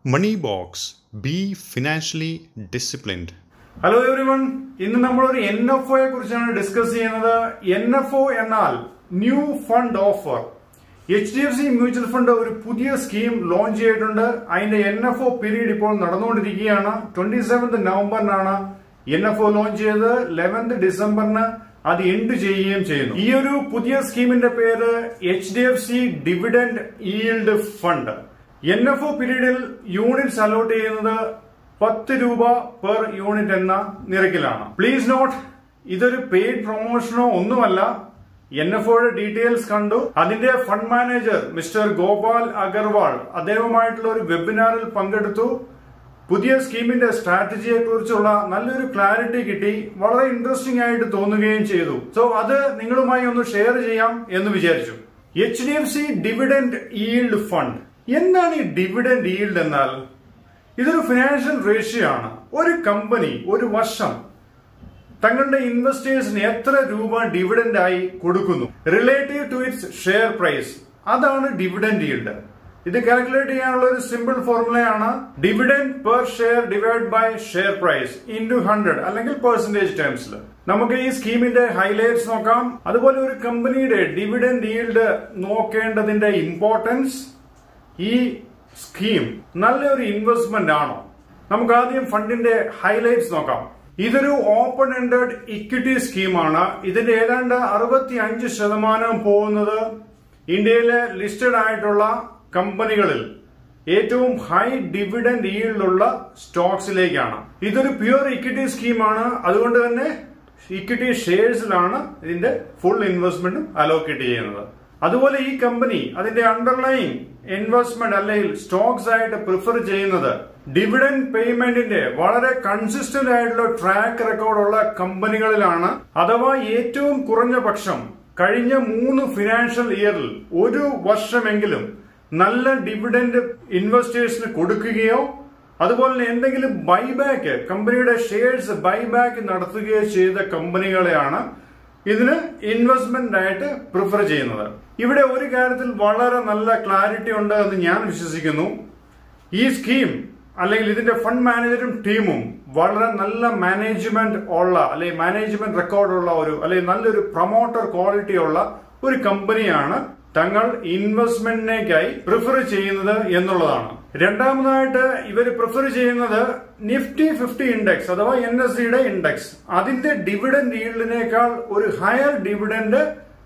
Money Box Be financially disciplined. Hello everyone ഇന്ന് നമ്മൾ ഒരു എൻ എഫ് ഒയെ കുറിച്ചാണ് ഡിസ്കസ് ചെയ്യുന്നത് എൻ എഫ് ഒ എന്നാൽ new fund offer H D F C mutual fund ഒരു പുതിയ സ്കീം ലോഞ്ച് ചെയ്തിട്ടുണ്ട് അതിന്റെ എൻ എഫ് ഒ പീരീഡ് ഇപ്പോൾ നടന്നുകൊണ്ടിരിക്കുകയാണ് ട്വന്റി സെവൻത് നവംബറിനാണ് എൻ എഫ് ഒ ലോഞ്ച് ചെയ്തത് ലെവൻത് ഡിസംബറിന് അത് എൻഡ് ചെയ്യുകയും ചെയ്യുന്നു ഈ ഒരു പുതിയ സ്കീമിന്റെ പേര് H D F C dividend yield fund N F O പീരീഡിൽ യൂണിറ്റ്സ് അലോട്ട് ചെയ്യുന്നത് പത്ത് രൂപ പെർ യൂണിറ്റ് എന്ന നിരക്കിലാണ് പ്ലീസ് നോട്ട് ഇതൊരു പെയ്ഡ് പ്രൊമോഷനോ ഒന്നുമല്ല എൻ എഫ് ഒയുടെ ഡീറ്റെയിൽസ് കണ്ടു അതിന്റെ fund manager mister Gopal Agarwal അദ്ദേഹവുമായിട്ടുള്ള ഒരു വെബിനാറിൽ പങ്കെടുത്തു പുതിയ സ്കീമിന്റെ സ്ട്രാറ്റജിയെ കുറിച്ചുള്ള നല്ലൊരു ക്ലാരിറ്റി കിട്ടി വളരെ ഇൻട്രസ്റ്റിംഗ് ആയിട്ട് തോന്നുകയും ചെയ്തു സോ അത് നിങ്ങളുമായി ഒന്ന് ഷെയർ ചെയ്യാം എന്ന് വിചാരിച്ചു H D F C dividend yield fund എന്താണ് ഈ ഡിവിഡൻഡ് ഈൽഡ് എന്നാൽ ഇതൊരു ഫിനാൻഷ്യൽ റേഷ്യോ ആണ് ഒരു കമ്പനി ഒരു വർഷം തങ്ങളുടെ ഇൻവെസ്റ്റേഴ്സിന് എത്ര രൂപ ഡിവിഡൻഡ് ആയി കൊടുക്കുന്നു relative to its share price അതാണ് ഡിവിഡൻഡ് ഈൽഡ് ഇത് കാൽക്കുലേറ്റ് ചെയ്യാനുള്ള ഒരു സിമ്പിൾ ഫോർമുലയാണ് dividend per share divide by share price into hundred അല്ലെങ്കിൽ പെർസെന്റേജ് ടേംസിൽ നമുക്ക് ഈ സ്കീമിന്റെ ഹൈലൈറ്റ്സ് നോക്കാം അതുപോലെ ഒരു കമ്പനിയുടെ ഡിവിഡൻഡ് ഈൽഡ് നോക്കേണ്ടതിന്റെ ഇമ്പോർട്ടൻസ് ഈ സ്കീം നല്ലൊരു ഇൻവെസ്റ്റ്മെന്റ് ആണോ നമുക്ക് ആദ്യം ഫണ്ടിന്റെ ഹൈലൈറ്റ്സ് നോക്കാം ഇതൊരു ഓപ്പൺ എൻഡഡ് ഇക്വിറ്റി സ്കീമാണ് ഇതിന്റെ ഏതാണ്ട് അറുപത്തി അഞ്ച് ശതമാനം പോകുന്നത് ഇന്ത്യയിലെ ലിസ്റ്റഡ് ആയിട്ടുള്ള കമ്പനികളിൽ ഏറ്റവും ഹൈ ഡിവിഡൻഡ് ഈൽഡുള്ള സ്റ്റോക്സിലേക്കാണ് ഇതൊരു പ്യുവർ ഇക്വിറ്റി സ്കീമാണ് അതുകൊണ്ട് തന്നെ ഇക്വിറ്റി ഷെയർസിലാണ് ഇതിന്റെ ഫുൾ ഇൻവെസ്റ്റ്മെന്റും അലോക്കേറ്റ് ചെയ്യുന്നത് അതുപോലെ ഈ കമ്പനി അതിന്റെ അണ്ടർലൈൻ ഇൻവെസ്റ്റ്മെന്റ് അല്ലെങ്കിൽ സ്റ്റോക്സ് ആയിട്ട് പ്രിഫർ ചെയ്യുന്നത് ഡിവിഡൻഡ് പേയ്മെന്റിന്റെ വളരെ കൺസിസ്റ്റന്റ് ആയിട്ടുള്ള ട്രാക്ക് റെക്കോർഡുള്ള കമ്പനികളിലാണ് അഥവാ ഏറ്റവും കുറഞ്ഞ പക്ഷം കഴിഞ്ഞ മൂന്ന് ഫിനാൻഷ്യൽ ഇയറിൽ ഒരു വർഷമെങ്കിലും നല്ല ഡിവിഡൻഡ് ഇൻവെസ്റ്റേഴ്സിന് കൊടുക്കുകയോ അതുപോലെ തന്നെ എന്തെങ്കിലും ബൈബാക്ക് കമ്പനിയുടെ ഷെയർസ് ബൈബാക്ക് നടത്തുകയോ ചെയ്ത കമ്പനികളെയാണ് ഇതിന് ഇൻവെസ്റ്റ്മെന്റ് ആയിട്ട് പ്രിഫർ ചെയ്യുന്നത് ഇവിടെ ഒരു കാര്യത്തിൽ വളരെ നല്ല ക്ലാരിറ്റി ഉണ്ട് എന്ന് ഞാൻ വിശ്വസിക്കുന്നു ഈ സ്കീം അല്ലെങ്കിൽ ഇതിന്റെ ഫണ്ട് മാനേജറും ടീമും വളരെ നല്ല മാനേജ്മെന്റ് ഉള്ള അല്ലെങ്കിൽ മാനേജ്മെന്റ് റെക്കോർഡുള്ള ഒരു അല്ലെങ്കിൽ നല്ലൊരു പ്രൊമോട്ടർ ക്വാളിറ്റി ഉള്ള ഒരു കമ്പനിയാണ് തങ്ങൾ ഇൻവെസ്റ്റ്മെന്റിനേക്കായി പ്രിഫർ ചെയ്യുന്നത് എന്നുള്ളതാണ് രണ്ടാമതായിട്ട് ഇവർ പ്രിഫർ ചെയ്യുന്നത് നിഫ്റ്റി ഫിഫ്റ്റി ഇൻഡെക്സ് അഥവാ എൻ എസ് സിയുടെ ഇൻഡെക്സ് അതിന്റെ ഡിവിഡൻഡ് ഈൽഡിനേക്കാൾ ഒരു ഹയർ ഡിവിഡൻഡ്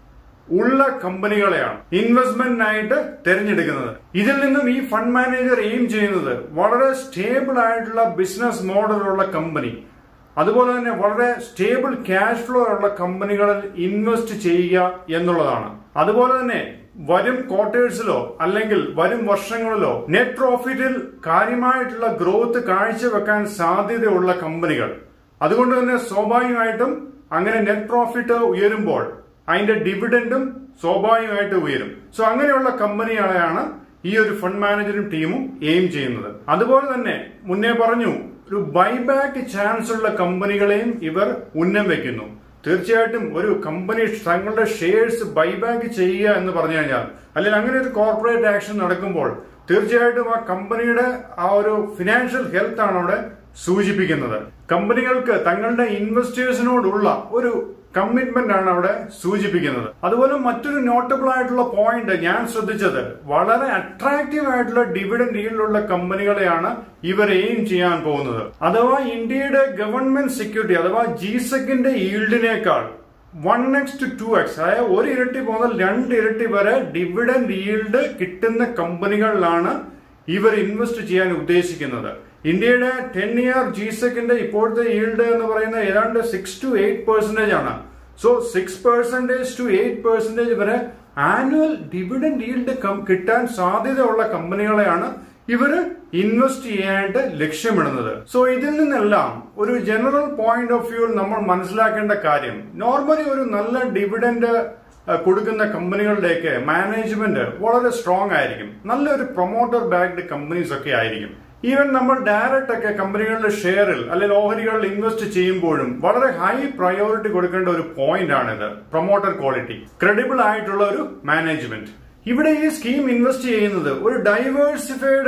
ഉള്ള കമ്പനികളെയാണ് ഇൻവെസ്റ്റ്മെന്റിനായിട്ട് തിരഞ്ഞെടുക്കുന്നത് ഇതിൽ നിന്നും ഈ ഫണ്ട് മാനേജർ എയിം ചെയ്യുന്നത് വളരെ സ്റ്റേബിൾ ആയിട്ടുള്ള ബിസിനസ് മോഡലുള്ള കമ്പനി അതുപോലെ തന്നെ വളരെ സ്റ്റേബിൾ ക്യാഷ് ഫ്ലോ ഉള്ള കമ്പനികളിൽ ഇൻവെസ്റ്റ് ചെയ്യുക എന്നുള്ളതാണ് അതുപോലെ തന്നെ വരും ക്വാർട്ടേഴ്സിലോ അല്ലെങ്കിൽ വരും വർഷങ്ങളിലോ നെറ്റ് പ്രോഫിറ്റിൽ കാര്യമായിട്ടുള്ള ഗ്രോത്ത് കാഴ്ചവെക്കാൻ സാധ്യതയുള്ള കമ്പനികൾ അതുകൊണ്ട് തന്നെ സ്വാഭാവികമായിട്ടും അങ്ങനെ നെറ്റ് പ്രോഫിറ്റ് ഉയരുമ്പോൾ അതിന്റെ ഡിവിഡൻഡും സ്വാഭാവികമായിട്ട് ഉയരും സോ അങ്ങനെയുള്ള കമ്പനികളെയാണ് ഈ ഒരു ഫണ്ട് മാനേജറും ടീമും എയിം ചെയ്യുന്നത് അതുപോലെ തന്നെ മുന്നേ പറഞ്ഞു ഒരു ബൈബാക്ക് ചാൻസ് ഉള്ള കമ്പനികളെയും ഇവർ ഉന്നം വെക്കുന്നു തീർച്ചയായിട്ടും ഒരു കമ്പനി തങ്ങളുടെ ഷെയർസ് ബൈബാക്ക് ചെയ്യുക എന്ന് പറഞ്ഞു കഴിഞ്ഞാൽ അല്ലെങ്കിൽ അങ്ങനെ ഒരു കോർപ്പറേറ്റ് ആക്ഷൻ നടക്കുമ്പോൾ തീർച്ചയായിട്ടും ആ കമ്പനിയുടെ ആ ഒരു ഫിനാൻഷ്യൽ ഹെൽത്ത് ആണ് അവിടെ സൂചിപ്പിക്കുന്നത് കമ്പനികൾക്ക് തങ്ങളുടെ ഇൻവെസ്റ്റേഴ്സിനോടുള്ള ഒരു കമ്മിറ്റ്മെന്റ് ആണ് അവിടെ സൂചിപ്പിക്കുന്നത് അതുപോലെ മറ്റൊരു നോട്ടബിൾ ആയിട്ടുള്ള പോയിന്റ് ഞാൻ ശ്രദ്ധിച്ചത് വളരെ അട്രാക്റ്റീവ് ആയിട്ടുള്ള ഡിവിഡൻഡ് ഈൽഡുള്ള കമ്പനികളെയാണ് ഇവർ എയിം ചെയ്യാൻ പോകുന്നത് അഥവാ ഇന്ത്യയുടെ ഗവൺമെന്റ് സെക്യൂരിറ്റി അഥവാ ജിസെക്കിന്റെ ഈൽഡിനേക്കാൾ one X two two X അതായത് ഒരു ഇരട്ടി മുതൽ രണ്ട് ഇരട്ടി വരെ ഡിവിഡൻഡ് ഈൽഡ് കിട്ടുന്ന കമ്പനികളിലാണ് ഇവർ ഇൻവെസ്റ്റ് ചെയ്യാൻ ഉദ്ദേശിക്കുന്നത് ഇന്ത്യയുടെ ടെൻ ഇയർ ജിസെക്കിന്റെ ഇപ്പോഴത്തെ ഈൽഡ് എന്ന് പറയുന്നത് ഏതാണ്ട് സിക്സ് ടു എയ്റ്റ് പെർസെന്റേജ് ആണ് so six percentage to eight percentage വരെ ആനുവൽ ഡിവിഡൻഡ് ഈൽഡ് കിട്ടാൻ സാധ്യതയുള്ള കമ്പനികളെയാണ് ഇവര് ഇൻവെസ്റ്റ് ചെയ്യാനായിട്ട് ലക്ഷ്യമിടുന്നത് സോ ഇതിൽ നിന്നെല്ലാം ഒരു ജനറൽ പോയിന്റ് ഓഫ് വ്യൂ നമ്മൾ മനസ്സിലാക്കേണ്ട കാര്യം നോർമലി ഒരു നല്ല ഡിവിഡൻഡ് കൊടുക്കുന്ന കമ്പനികളുടെയൊക്കെ മാനേജ്മെന്റ് വളരെ സ്ട്രോങ് ആയിരിക്കും നല്ലൊരു പ്രൊമോട്ടർ ബാക്ക്ഡ് കമ്പനീസ് ഒക്കെ ആയിരിക്കും ഈവൻ നമ്മൾ ഡയറക്റ്റ് ഒക്കെ കമ്പനികളുടെ ഷെയറിൽ അല്ലെങ്കിൽ ഓഹരികളിൽ ഇൻവെസ്റ്റ് ചെയ്യുമ്പോഴും വളരെ ഹൈ പ്രയോറിറ്റി കൊടുക്കേണ്ട ഒരു പോയിന്റ് ആണിത് പ്രൊമോട്ടർ ക്വാളിറ്റി ക്രെഡിബിൾ ആയിട്ടുള്ള ഒരു മാനേജ്മെന്റ് ഇവിടെ ഈ സ്കീം ഇൻവെസ്റ്റ് ചെയ്യുന്നത് ഒരു ഡൈവേഴ്സിഫൈഡ്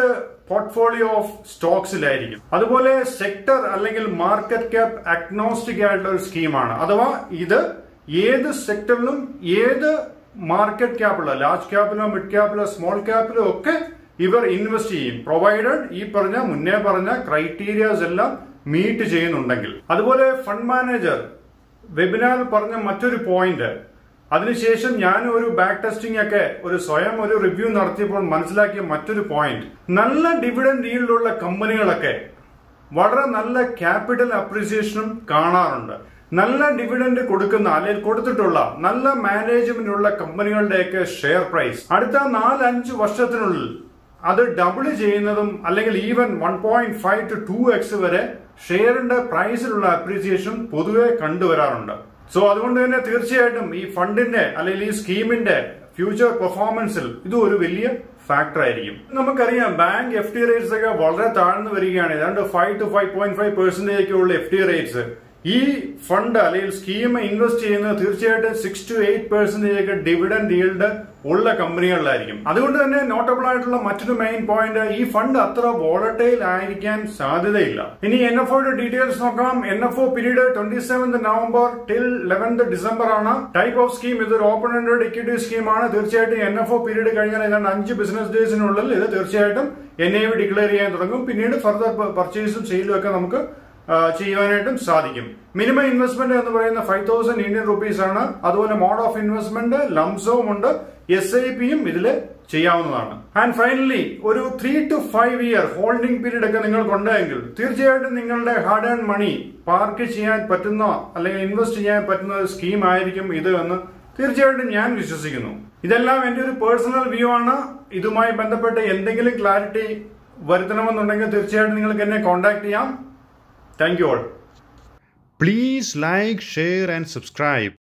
പോർട്ട്ഫോളിയോ ഓഫ് സ്റ്റോക്സിലായിരിക്കും അതുപോലെ സെക്ടർ അല്ലെങ്കിൽ മാർക്കറ്റ് ക്യാപ് അഗ്നോസ്റ്റിക് ആയിട്ടുള്ള ഒരു സ്കീമാണ് അഥവാ ഇത് ഏത് സെക്ടറിലും ഏത് മാർക്കറ്റ് ക്യാപ്പിലോ ലാർജ് ക്യാപ്പിലോ മിഡ് ക്യാപ്പിലോ സ്മോൾ ക്യാപ്പിലോ ഒക്കെ ഇവർ ഇൻവെസ്റ്റ് ചെയ്യും പ്രൊവൈഡഡ് ഈ പറഞ്ഞ മുന്നേ പറഞ്ഞ ക്രൈറ്റീരിയാസ് എല്ലാം മീറ്റ് ചെയ്യുന്നുണ്ടെങ്കിൽ അതുപോലെ ഫണ്ട് മാനേജർ വെബിനാറിൽ പറഞ്ഞ മറ്റൊരു പോയിന്റ് അതിനുശേഷം ഞാൻ ഒരു ബാക്ക് ടെസ്റ്റിംഗ് ഒക്കെ ഒരു സ്വയം ഒരു റിവ്യൂ നടത്തിയപ്പോൾ മനസ്സിലാക്കിയ മറ്റൊരു പോയിന്റ് നല്ല ഡിവിഡൻഡ് ഡീലിലുള്ള കമ്പനികളൊക്കെ വളരെ നല്ല ക്യാപിറ്റൽ അപ്രീസിയേഷനും കാണാറുണ്ട് നല്ല ഡിവിഡൻഡ് കൊടുക്കുന്ന അല്ലെങ്കിൽ കൊടുത്തിട്ടുള്ള നല്ല മാനേജ്മെന്റ് ഉള്ള കമ്പനികളുടെയൊക്കെ ഷെയർ പ്രൈസ് അടുത്ത നാലഞ്ച് വർഷത്തിനുള്ളിൽ അത് ഡബിൾ ചെയ്യുന്നതും അല്ലെങ്കിൽ even one point five to two X വരെ ഷെയറിന്റെ പ്രൈസിലുള്ള അപ്രീസിയേഷൻ പൊതുവെ കണ്ടുവരാറുണ്ട് സോ അതുകൊണ്ട് തന്നെ തീർച്ചയായിട്ടും ഈ ഫണ്ടിന്റെ അല്ലെങ്കിൽ ഈ സ്കീമിന്റെ ഫ്യൂച്ചർ പെർഫോമൻസിൽ ഇത് ഒരു വലിയ ഫാക്ടർ ആയിരിക്കും നമുക്കറിയാം ബാങ്ക് എഫ് ടി റേറ്റ്സ് ഒക്കെ വളരെ താഴ്ന്നു വരികയാണ് ഏതാണ്ട് five to five point five percentage ഒക്കെ ഉള്ള എഫ് ടി റേറ്റ്സ് ഈ ഫണ്ട് അല്ലെങ്കിൽ സ്കീം ഇൻവെസ്റ്റ് ചെയ്യുന്നത് തീർച്ചയായിട്ടും സിക്സ് ടു എയ്റ്റ് പെർസെന്റേജ് ഒക്കെ ഡിവിഡൻഡ് ഈൽഡ് ഉള്ള കമ്പനികളിലായിരിക്കും അതുകൊണ്ട് തന്നെ നോട്ടബിൾ ആയിട്ടുള്ള മറ്റൊരു മെയിൻ പോയിന്റ് ഈ ഫണ്ട് അത്ര വോളറ്റൈൽ ആയിരിക്കാൻ സാധ്യതയില്ല ഇനി എൻ എഫ് ഒയുടെ ഡീറ്റെയിൽസ് നോക്കാം N F O period twenty seventh November till eleventh December ആണ് ടൈപ്പ് ഓഫ് സ്കീം ഇതൊരു ഓപ്പൺ എൻഡഡ് ഇക്വിറ്റി സ്കീമാണ് തീർച്ചയായിട്ടും എൻ എഫ് ഒ പീരീഡ് കഴിഞ്ഞാൽ ഏതാണ്ട് അഞ്ച് ബിസിനസ് ഡേയ്സിനുള്ളിൽ ഇത് തീർച്ചയായിട്ടും എൻ ഐ വി ഡിക്ലെയർ ചെയ്യാൻ തുടങ്ങും പിന്നീട് ഫർദർ പർച്ചേസും സെയിലും ഒക്കെ നമുക്ക് ചെയ്യുവാനായിട്ടും സാധിക്കും മിനിമം ഇൻവെസ്റ്റ്മെന്റ് എന്ന് പറയുന്ന ഫൈവ് തൗസൻഡ് ഇന്ത്യൻ റുപ്പീസ് ആണ് അതുപോലെ മോഡ് ഓഫ് ഇൻവെസ്റ്റ്മെന്റ് ലംസവും ഉണ്ട് എസ് ഐ പിയും ഇതിൽ ചെയ്യാവുന്നതാണ് ആൻഡ് ഫൈനലി ഒരു three to five year holding period ഒക്കെ നിങ്ങൾക്കുണ്ടെങ്കിൽ തീർച്ചയായിട്ടും നിങ്ങളുടെ ഹാർഡ് ആൻഡ് മണി പാർക്ക് ചെയ്യാൻ പറ്റുന്ന അല്ലെങ്കിൽ ഇൻവെസ്റ്റ് ചെയ്യാൻ പറ്റുന്ന ഒരു സ്കീം ആയിരിക്കും ഇത് എന്ന് തീർച്ചയായിട്ടും ഞാൻ വിശ്വസിക്കുന്നു ഇതെല്ലാം എന്റെ ഒരു പേഴ്സണൽ വ്യൂ ആണ് ഇതുമായി ബന്ധപ്പെട്ട് എന്തെങ്കിലും ക്ലാരിറ്റി വരുത്തണമെന്നുണ്ടെങ്കിൽ തീർച്ചയായിട്ടും നിങ്ങൾക്ക് എന്നെ കോൺടാക്ട് ചെയ്യാം Thank you all. Please like, share, and subscribe.